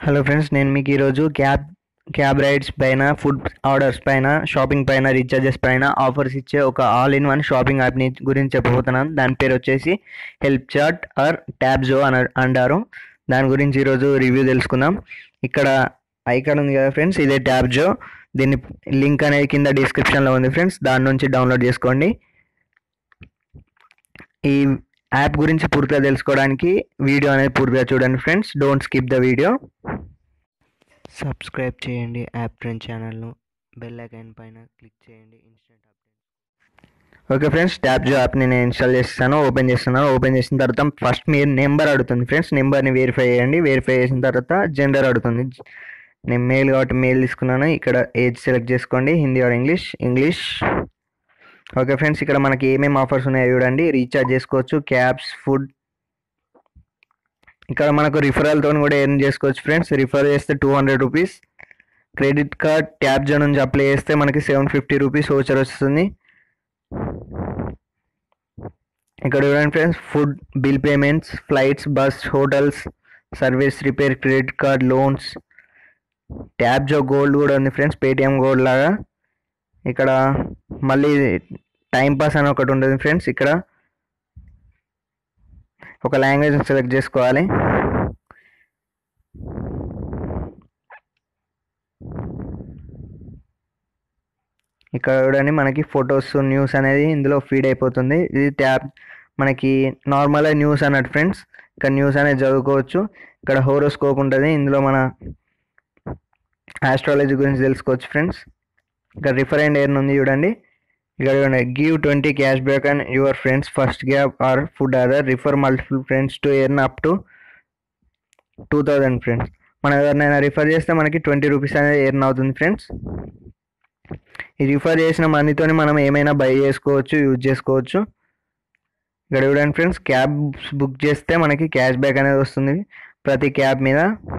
hello friends నేను మీకు ఈరోజు క్యాబ్ క్యాబ్ రైడ్స్ పైన ఫుడ్ ఆర్డర్స్ పైన షాపింగ్ పైన రీఛార్జెస్ పైన ఆఫర్స్ ఇచ్చే ఒక ఆల్ ఇన్ వన్ షాపింగ్ యాప్ని గురించి చెప్పబోతున్నాను దాని పేరు వచ్చేసి హెల్ప్ చాట్ ఆర్ ట్యాబ్జో అని అంటారు దాని గురించి ఈరోజు రివ్యూ తెలుసుకుందాం ఇక్కడ ఐకాన్ ఉంది కదా ఫ్రెండ్స్ ఇదే ట్యాబ్జో దీని లింక్ అనేది కింద డిస్క్రిప్షన్లో ఉంది ఫ్రెండ్స్ దాని నుంచి డౌన్లోడ్ చేసుకోండి ఈ యాప్ గురించి పూర్తిగా తెలుసుకోవడానికి వీడియో అనేది పూర్తిగా చూడండి friends don't skip the video subscribe చేయండి యాప్ ట్రెండ్ ఛానల్ను బెల్ ఐకాన్ పైన క్లిక్ చేయండి instant update okay friends Tapzo యాప్ని నేను ఇన్స్టాల్ చేస్తాను ఓపెన్ చేస్తున్నాను ఓపెన్ చేసిన తర్వాత ఫస్ట్ మీరు నెంబర్ అడుగుతుంది ఫ్రెండ్స్ నెంబర్ని వెరిఫై చేయండి వెరిఫై చేసిన తర్వాత జెండర్ అడుగుతుంది నేను మెయిల్ కాబట్టి మెయిల్ తీసుకున్నాను ఇక్కడ ఏజ్ సెలెక్ట్ చేసుకోండి Hindi or English English okay friends ఇక్కడ మనకి ఏమేమి ఆఫర్స్ ఉన్నాయో చూడండి రీఛార్జ్ చేసుకోవచ్చు క్యాబ్స్ ఫుడ్ ఇక్కడ మనకు రిఫరల్తో కూడా ఎర్న్ చేసుకోవచ్చు ఫ్రెండ్స్ రిఫర్ చేస్తే two hundred rupees credit card Tapzo నుంచి అప్లై చేస్తే మనకి సెవెన్ ఫిఫ్టీ రూపీస్ ఓచర్ వస్తుంది ఇక్కడ చూడండి friends food bill payments flights bus hotels service repair credit card loans Tapzo gold కూడా ఉంది ఫ్రెండ్స్ పేటిఎం గోల్డ్ లాగా ఇక్కడ మళ్ళీ టైం పాస్ అని ఒకటి ఉంటుంది ఫ్రెండ్స్ ఇక్కడ ఒక లాంగ్వేజ్ సెలెక్ట్ చేసుకోవాలి ఇక్కడ చూడండి మనకి ఫొటోస్ న్యూస్ అనేది ఇందులో ఫీడ్ అయిపోతుంది ఇది ట్యాబ్ మనకి నార్మల్ న్యూస్ అన్నట్టు ఫ్రెండ్స్ ఇక్కడ న్యూస్ అనేది చదువుకోవచ్చు ఇక్కడ హోరోస్కోప్ ఉంటుంది ఇందులో మన ఆస్ట్రాలజీ గురించి తెలుసుకోవచ్చు ఫ్రెండ్స్ ఇక్కడ రిఫర్ అండ్ ఎర్న్ ఉంది చూడండి ఇక్కడ చూడండి give twenty cash back and your friends first cab or food order refer multiple friends to earn up to two thousand friends మనం ఎవరినైనా రిఫర్ చేస్తే మనకి ట్వంటీ రూపీస్ అనేది ఎర్న్ అవుతుంది ఫ్రెండ్స్ ఈ రిఫర్ చేసిన మనీతోని మనం ఏమైనా బై చేసుకోవచ్చు యూజ్ చేసుకోవచ్చు ఇక్కడ చూడండి ఫ్రెండ్స్ క్యాబ్స్ బుక్ చేస్తే మనకి క్యాష్ బ్యాక్ అనేది వస్తుంది ప్రతి క్యాబ్ మీద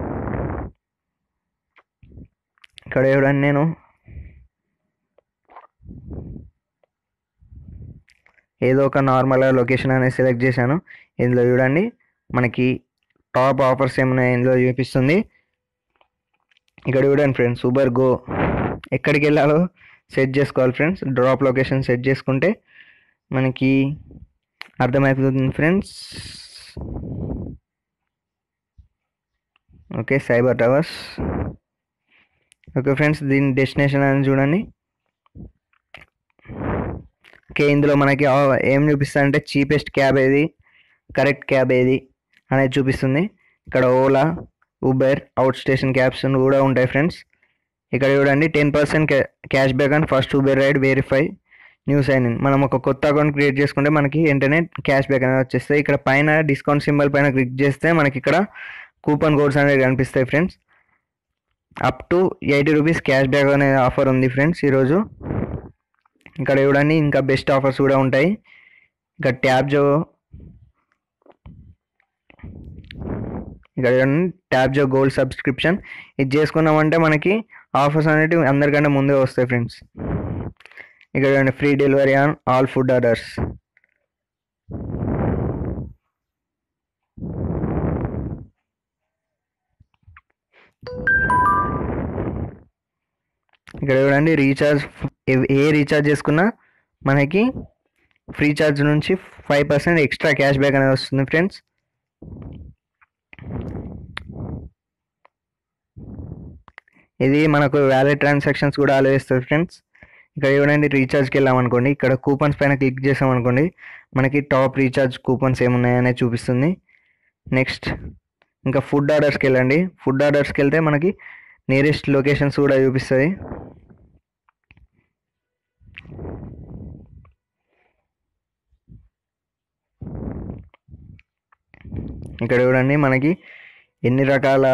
ఇక్కడ చూడండి నేను ఏదో ఒక నార్మల్ లొకేషన్ అనేది సెలెక్ట్ చేశాను ఇందులో చూడండి మనకి టాప్ ఆఫర్స్ ఏమున్నాయి ఇందులో చూపిస్తుంది ఇక్కడ చూడండి ఫ్రెండ్స్ ఊబర్ గో ఎక్కడికి వెళ్ళాలో సెట్ చేసుకోవాలి ఫ్రెండ్స్ డ్రాప్ లొకేషన్ సెట్ చేసుకుంటే మనకి అర్థమైపోతుంది friends okay cyber towers okay friends దీని డెస్టినేషన్ అని చూడండి ఓకే ఇందులో మనకి ఏం చూపిస్తుంది అంటే చీపెస్ట్ క్యాబ్ ఏది కరెక్ట్ క్యాబ్ ఏది అనేది చూపిస్తుంది ఇక్కడ Ola Uber out station cabs కూడా ఉంటాయి ఫ్రెండ్స్ ఇక్కడ చూడండి ten percent cash back and first Uber ride verify news అయిన మనం ఒక కొత్త అకౌంట్ క్రియేట్ చేసుకుంటే మనకి వెంటనే క్యాష్ బ్యాక్ అనేది వచ్చేస్తాయి ఇక్కడ పైన డిస్కౌంట్ సింబల్ పైన క్లిక్ చేస్తే మనకి ఇక్కడ కూపన్ కోడ్స్ అనేవి కనిపిస్తాయి friends up to eighty rupees cash back అనే ఆఫర్ ఉంది ఫ్రెండ్స్ ఈరోజు ఇక్కడ చూడండి ఇంకా బెస్ట్ ఆఫర్స్ కూడా ఉంటాయి ఇంకా ట్యాబ్ జో ఇక్కడ చూడండి ట్యాబ్ జో గోల్డ్ సబ్స్క్రిప్షన్ ఇది చేసుకున్నామంటే మనకి ఆఫర్స్ అనేటివి అందరికంటే ముందే వస్తాయి ఫ్రెండ్స్ ఇక్కడ చూడండి free delivery on all food orders ఇక్కడ చూడండి రీఛార్జ్ ఏ రీఛార్జ్ చేసుకున్నా మనకి ఫ్రీ ఛార్జ్ నుంచి five percent extra cash back అనేది వస్తుంది ఫ్రెండ్స్ ఇది మనకు వ్యాలెట్ ట్రాన్సాక్షన్స్ కూడా అలో చేస్తుంది ఫ్రెండ్స్ ఇక్కడ చూడండి రీఛార్జ్కి వెళ్ళామనుకోండి ఇక్కడ కూపన్స్ పైన క్లిక్ చేసామనుకోండి మనకి టాప్ రీఛార్జ్ కూపన్స్ ఏమున్నాయనేది చూపిస్తుంది నెక్స్ట్ ఇంకా ఫుడ్ ఆర్డర్స్కి వెళ్ళండి ఫుడ్ ఆర్డర్స్కి వెళ్తే మనకి నియరెస్ట్ లొకేషన్స్ కూడా చూపిస్తుంది ఇక్కడ చూడండి మనకి ఎన్ని రకాల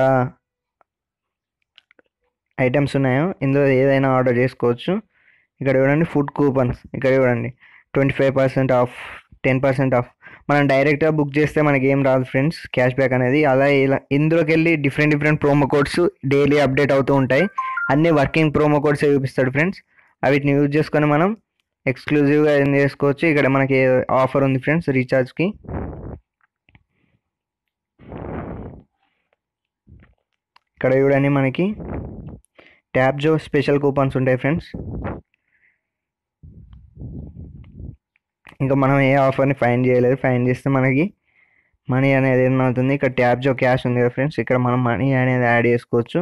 ఐటమ్స్ ఉన్నాయో ఇందులో ఏదైనా ఆర్డర్ చేసుకోవచ్చు ఇక్కడ చూడండి ఫుడ్ కూపన్స్ ఇక్కడ చూడండి twenty five percent off ten percent off మనం డైరెక్ట్గా బుక్ చేస్తే మనకి ఏం రాదు ఫ్రెండ్స్ క్యాష్ బ్యాక్ అనేది అలా ఇలా ఇందులోకి వెళ్ళి different different promo codes daily update అవుతూ ఉంటాయి అన్ని వర్కింగ్ ప్రోమో కోడ్స్ చూపిస్తాడు ఫ్రెండ్స్ వీటిని యూజ్ చేసుకొని మనం ఎక్స్క్లూజివ్గా ఏం చేసుకోవచ్చు ఇక్కడ మనకి ఆఫర్ ఉంది ఫ్రెండ్స్ రీఛార్జ్కి ఇక్కడ చూడండి మనకి ట్యాప్ జో స్పెషల్ కూపన్స్ ఉంటాయి ఫ్రెండ్స్ ఇంకా మనం ఏ ఆఫర్ని ఫైన్ చేయలేదు ఫైన్ చేస్తే మనకి మనీ అనేది ఏమవుతుంది ఇక్కడ ట్యాప్ జో క్యాష్ ఉంది కదా ఫ్రెండ్స్ ఇక్కడ మనం మనీ అనేది యాడ్ చేసుకోవచ్చు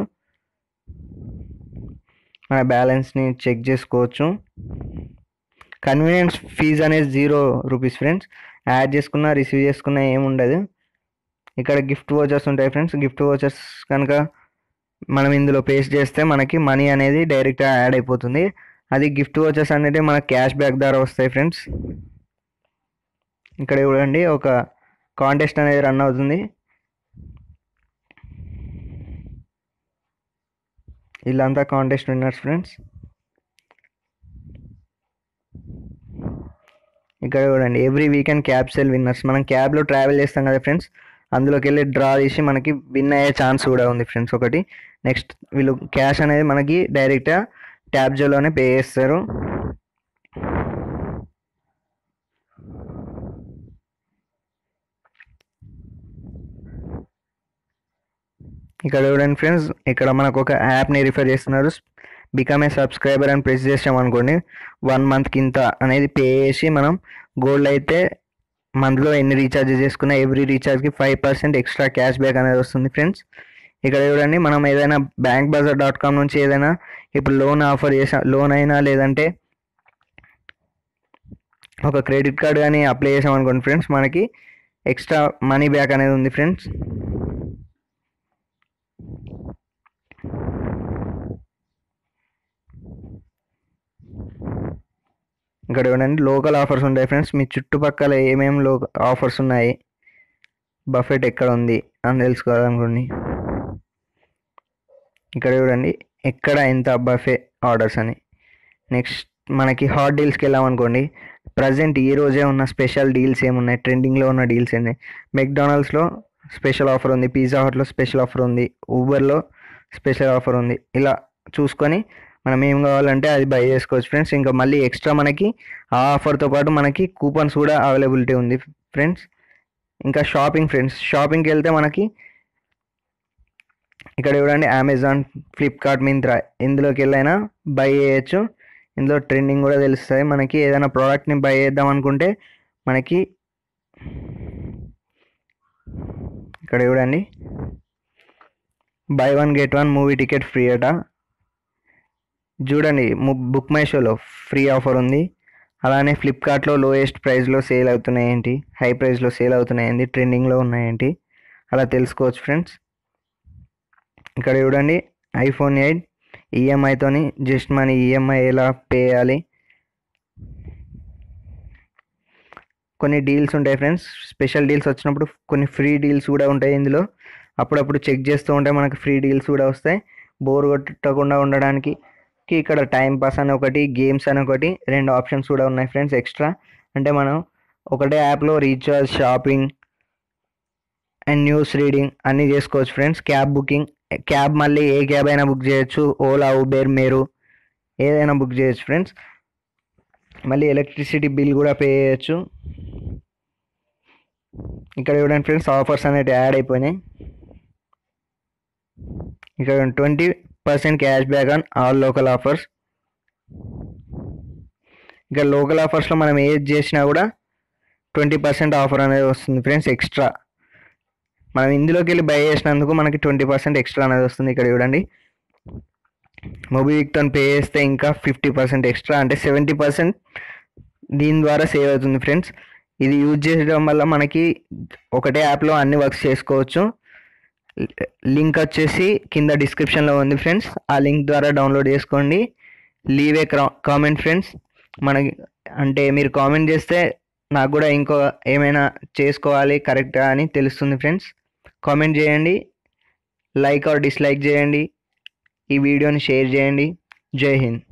మన బ్యాలెన్స్ని చెక్ చేసుకోవచ్చు కన్వీనియన్స్ ఫీజ్ అనేది జీరో రూపీస్ ఫ్రెండ్స్ యాడ్ చేసుకున్నా రిసీవ్ చేసుకున్నా ఏముండదు ఇక్కడ గిఫ్ట్ వోచర్స్ ఉంటాయి ఫ్రెండ్స్ గిఫ్ట్ వోచర్స్ కనుక మనం ఇందులో పేస్ట్ చేస్తే మనకి మనీ అనేది డైరెక్ట్గా యాడ్ అయిపోతుంది అది గిఫ్ట్ వోచర్స్ అనేది మన క్యాష్ బ్యాక్ ద్వారా వస్తాయి ఫ్రెండ్స్ ఇక్కడ చూడండి ఒక కాంటెస్ట్ అనేది రన్ అవుతుంది వీళ్ళంతా కాంటెస్ట్ విన్నర్స్ ఫ్రెండ్స్ ఇక్కడ చూడండి every weekend cab sale winners మనం క్యాబ్లో ట్రావెల్ చేస్తాం కదా ఫ్రెండ్స్ అందులోకి వెళ్ళి డ్రా చేసి మనకి విన్ అయ్యే ఛాన్స్ కూడా ఉంది ఫ్రెండ్స్ ఒకటి నెక్స్ట్ వీళ్ళు క్యాష్ అనేది మనకి డైరెక్ట్గా ట్యాబ్ జోలోనే పే చేస్తారు ఇక్కడ చూడండి ఫ్రెండ్స్ ఇక్కడ మనకు ఒక యాప్ని రిఫర్ చేస్తున్నారు బికమ్ ఏ సబ్స్క్రైబర్ అని ప్రెస్ చేసాం అనుకోండి వన్ మంత్కి ఇంత అనేది పే చేసి మనం గోల్డ్ అయితే మంత్లో ఎన్ని రీఛార్జ్ చేసుకున్నా ఎవ్రీ రీఛార్జ్కి five percent extra cash back అనేది వస్తుంది ఫ్రెండ్స్ ఇక్కడ చూడండి మనం ఏదైనా బ్యాంక్ బజార్ డాట్ కామ్ నుంచి ఏదైనా ఇప్పుడు లోన్ ఆఫర్ చేసా లోన్ అయినా లేదంటే ఒక క్రెడిట్ కార్డ్ కానీ అప్లై చేసాం అనుకోండి ఫ్రెండ్స్ మనకి ఎక్స్ట్రా మనీ బ్యాక్ అనేది ఉంది ఫ్రెండ్స్ ఇక్కడ చూడండి లోకల్ ఆఫర్స్ ఉంటాయి ఫ్రెండ్స్ మీ చుట్టుపక్కల ఏమేమి లో ఆఫర్స్ ఉన్నాయి బఫెట్ ఎక్కడ ఉంది అని తెలుసుకోవాలనుకోండి ఇక్కడ చూడండి ఎక్కడ ఎంత బఫే ఆర్డర్స్ అని నెక్స్ట్ మనకి హాట్ డీల్స్కి వెళ్ళామనుకోండి ప్రజెంట్ ఈ రోజే ఉన్న స్పెషల్ డీల్స్ ఏమున్నాయి ట్రెండింగ్లో ఉన్న డీల్స్ ఏంటి మెక్డానల్డ్స్లో స్పెషల్ ఆఫర్ ఉంది పిజ్జా హట్లో స్పెషల్ ఆఫర్ ఉంది ఊబర్లో స్పెషల్ ఆఫర్ ఉంది ఇలా చూసుకొని మనం ఏం కావాలంటే అది బై చేసుకోవచ్చు ఫ్రెండ్స్ ఇంకా మళ్ళీ ఎక్స్ట్రా మనకి ఆ ఆఫర్తో పాటు మనకి కూపన్స్ కూడా అవైలబిలిటీ ఉంది ఫ్రెండ్స్ ఇంకా షాపింగ్ ఫ్రెండ్స్ షాపింగ్కి వెళ్తే మనకి ఇక్కడ చూడండి అమెజాన్ ఫ్లిప్కార్ట్ మింత్రా ఇందులోకి వెళ్ళైనా బై చేయొచ్చు ఇందులో ట్రెండింగ్ కూడా తెలుస్తుంది మనకి ఏదైనా ప్రోడక్ట్ని బై చేద్దాం అనుకుంటే మనకి ఇక్కడ చూడండి buy one get one movie ticket free అట చూడండి బుక్ మై షోలో ఫ్రీ ఆఫర్ ఉంది అలానే ఫ్లిప్కార్ట్లో లోయెస్ట్ ప్రైస్లో సేల్ అవుతున్నాయి ఏంటి హై ప్రైస్లో సేల్ అవుతున్నాయి ఏంటి ట్రెండింగ్లో ఉన్నాయేంటి అలా తెలుసుకోవచ్చు ఫ్రెండ్స్ ఇక్కడ చూడండి ఐఫోన్ ఎయిట్ ఈఎంఐతోని జస్ట్ మన ఈఎంఐ ఎలా పే చేయాలి కొన్ని డీల్స్ ఉంటాయి ఫ్రెండ్స్ స్పెషల్ డీల్స్ వచ్చినప్పుడు కొన్ని ఫ్రీ డీల్స్ కూడా ఉంటాయి ఇందులో అప్పుడప్పుడు చెక్ చేస్తూ ఉంటే మనకి ఫ్రీ డీల్స్ కూడా వస్తాయి బోర్ కొట్టకుండా ఉండడానికి ఇక్కడ టైం పాస్ అని ఒకటి గేమ్స్ అని ఒకటి రెండు ఆప్షన్స్ కూడా ఉన్నాయి ఫ్రెండ్స్ ఎక్స్ట్రా అంటే మనం ఒకటే యాప్లో recharge shopping and news reading అన్నీ చేసుకోవచ్చు ఫ్రెండ్స్ క్యాబ్ బుకింగ్ క్యాబ్ మళ్ళీ ఏ క్యాబ్ అయినా బుక్ చేయొచ్చు ఓలా ఉబేర్ మీరు ఏదైనా బుక్ చేయొచ్చు ఫ్రెండ్స్ మళ్ళీ ఎలక్ట్రిసిటీ బిల్ కూడా పే చేయొచ్చు ఇక్కడ చూడండి ఫ్రెండ్స్ ఆఫర్స్ అనేవి యాడ్ అయిపోయినాయి ఇక్కడ twenty percent cash back on all local offers ఇక లోకల్ ఆఫర్స్లో మనం ఏది చేసినా కూడా ట్వంటీ పర్సెంట్ ఆఫర్ అనేది వస్తుంది ఫ్రెండ్స్ ఎక్స్ట్రా మనం ఇందులోకి వెళ్ళి బై చేసినందుకు మనకి ట్వంటీ పర్సెంట్ ఎక్స్ట్రా అనేది వస్తుంది ఇక్కడ చూడండి మొబివిక్తో పే చేస్తే ఇంకా ఫిఫ్టీ పర్సెంట్ ఎక్స్ట్రా అంటే సెవెంటీ పర్సెంట్ దీని ద్వారా సేవ్ అవుతుంది ఫ్రెండ్స్ ఇది యూజ్ చేయడం వల్ల మనకి ఒకటే యాప్లో అన్ని వర్క్స్ చేసుకోవచ్చు లింక్ వచ్చేసి కింద డిస్క్రిప్షన్లో ఉంది ఫ్రెండ్స్ ఆ లింక్ ద్వారా డౌన్లోడ్ చేసుకోండి లీవ్ ఏ కామెంట్ ఫ్రెండ్స్ మనకి అంటే మీరు కామెంట్ చేస్తే నాకు కూడా ఇంకో ఏమైనా చేసుకోవాలి కరెక్టా అని తెలుస్తుంది ఫ్రెండ్స్ కామెంట్ చేయండి లైక్ ఆర్ డిస్లైక్ చేయండి ఈ వీడియోని షేర్ చేయండి జై హింద్